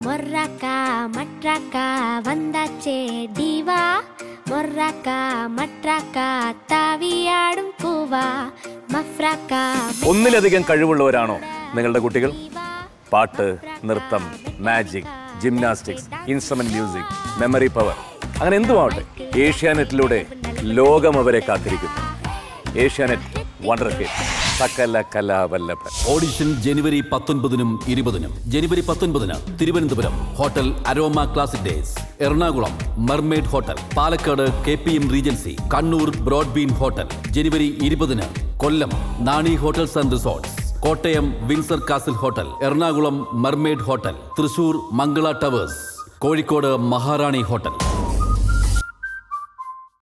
மொர்ராக்கா மட்ராக்கா வந்தாச்சே டிவா மொர்ராக்கா மட்ராக்கா தாவியாடும் பூவா മഫ്രാക്ക ഒന്നിലധികം കഴിവുള്ളവരാണോ നിങ്ങളുടെ കുട്ടികൾ പാട്ട് നൃത്തം magic gymnastics instrument music memory power അങ്ങനെ എന്തുമാവട്ടെ ഏഷ്യാനെറ്റിലൂടെ ലോകം അവരെ കാത്തിരിക്കുന്നു ഏഷ്യാനെറ്റ് വണ്ടർ കിഡ് സകല കലാവല്ലഭൻ ഓഡിഷൻ ജനുവരി പത്തൊൻപതിനും ഇരുപതിനും ജനുവരി പത്തൊൻപതിന് Thiruvananthapuram hotel Aroma Classic Days Ernakulam Mermaid hotel Palakkad K P M Regency Kannur Broadbean hotel ജനുവരി ഇരുപതിന് Kollam Nani hotels and resorts Kottayam Windsor Castle hotel Ernakulam Mermaid hotel Thrissur Mangala Towers Kozhikode Maharani hotel